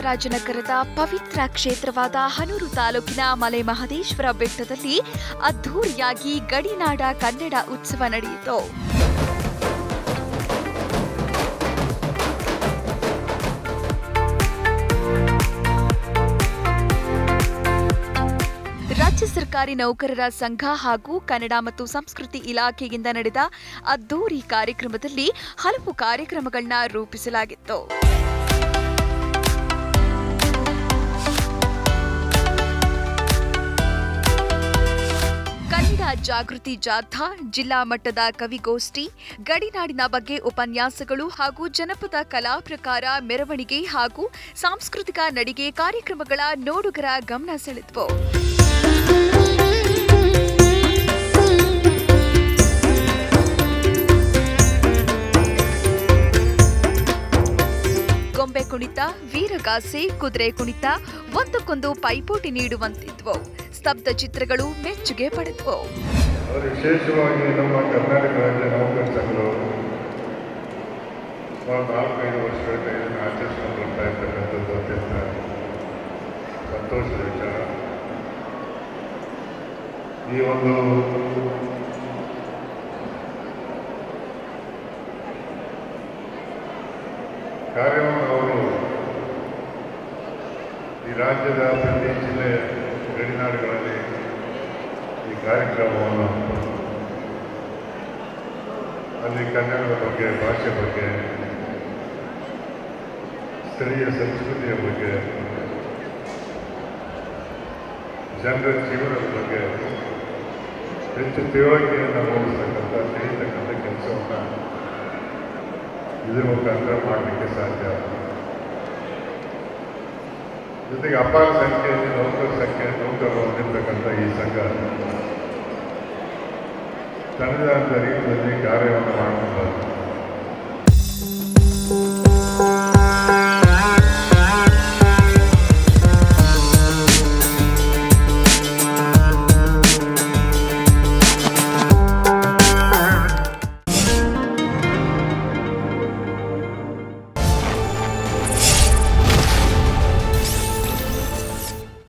ಚಾಮರಾಜನಗರದ ಪವಿತ್ರ ಕ್ಷೇತ್ರವಾದ ಹನೂರು ತಾಲೂಕಿನ ಮಲೆ ಮಹದೇಶ್ವರ ಬೆಟ್ಟದಲ್ಲಿ ಅದ್ಧೂರಿಯಾಗಿ ಗಡಿನಾಡ ಕನ್ನಡ ಉತ್ಸವ ನಡೆಯಿತು ರಾಜ್ಯ ಸರ್ಕಾರಿ ನೌಕರರ ಸಂಘ ಹಾಗೂ ಕನ್ನಡ ಮತ್ತು ಸಂಸ್ಕೃತಿ ಇಲಾಖೆಯಿಂದ ನಡೆದ ಅದ್ದೂರಿ ಕಾರ್ಯಕ್ರಮದಲ್ಲಿ ಹಲವು ಕಾರ್ಯಕ್ರಮಗಳನ್ನ ರೂಪಿಸಲಾಗಿತ್ತು ಕನ್ನಡ ಜಾಗೃತಿ ಜಾಥಾ ಜಿಲ್ಲಾ ಮಟ್ಟದ ಕವಿಗೋಷ್ಠಿ ಗಡಿನಾಡಿನ ಬಗ್ಗೆ ಉಪನ್ಯಾಸಗಳು ಹಾಗೂ ಜನಪದ ಕಲಾ ಪ್ರಕಾರ ಮೆರವಣಿಗೆ ಹಾಗೂ ಸಾಂಸ್ಕೃತಿಕ ನಡಿಗೆ ಕಾರ್ಯಕ್ರಮಗಳ ನೋಡುಗರ ಗಮನ ಸೆಳೆದವು ಗೊಂಬೆ ಕುಣಿತ ವೀರಗಾಸೆ ಕುದುರೆ ಕುಣಿತ ಒಂದಕ್ಕೊಂದು ಪೈಪೋಟಿ ನೀಡುವಂತಿದ್ವು ಸ್ತಬ್ಧ ಚಿತ್ರಗಳು ಮೆಚ್ಚುಗೆ ಪಡೆದವು ಅವರು ವಿಶೇಷವಾಗಿ ನಮ್ಮ ಕರ್ನಾಟಕ ರಾಜ್ಯ ನೌಕರ ಸಂಘದವರು ಸುಮಾರು ನಾಲ್ಕೈದು ವರ್ಷಗಳಿಂದ ಇದನ್ನು ಆಚರಿಸ್ಕೊಂಡು ಬರ್ತಾ ಇರ್ತಕ್ಕಂಥದ್ದು ಅತ್ಯಂತ ಸಂತೋಷದ ವಿಚಾರ ಈ ಒಂದು ಕಾರ್ಯವನ್ನು ಅವರು ಈ ರಾಜ್ಯದ ಪ್ರತಿ ಜಿಲ್ಲೆ ಗಡಿನಾಡುಗಳಲ್ಲಿ ಈ ಕಾರ್ಯಕ್ರಮವನ್ನು ಅಲ್ಲಿ ಕನ್ನಡದ ಬಗ್ಗೆ ಭಾಷೆ ಬಗ್ಗೆ ಸ್ಥಳೀಯ ಸಂಸ್ಕೃತಿಯ ಬಗ್ಗೆ ಜನರ ಜೀವನದ ಬಗ್ಗೆ ಹೆಚ್ಚು ತಿಳುವಳಿಕೆಯನ್ನು ಮೂಡಿಸ್ತಕ್ಕಂಥ ತಿಳಿತಕ್ಕಂಥ ಕೆಲಸವನ್ನು ಇದ್ರ ಮುಖಾಂತರ ಮಾಡಲಿಕ್ಕೆ ಸಾಧ್ಯ ಜೊತೆಗೆ ಅಪಾರ ಸಂಖ್ಯೆಯಲ್ಲಿ ನೌಕರ ಸಂಖ್ಯೆ ನೌಕರರು ಹೊಂದಿರತಕ್ಕಂಥ ಈ ಸಂಘ ತನ್ನದಾದ ರೀತಿಯಲ್ಲಿ ಕಾರ್ಯವನ್ನು ಮಾಡ್ಕೊಂಡು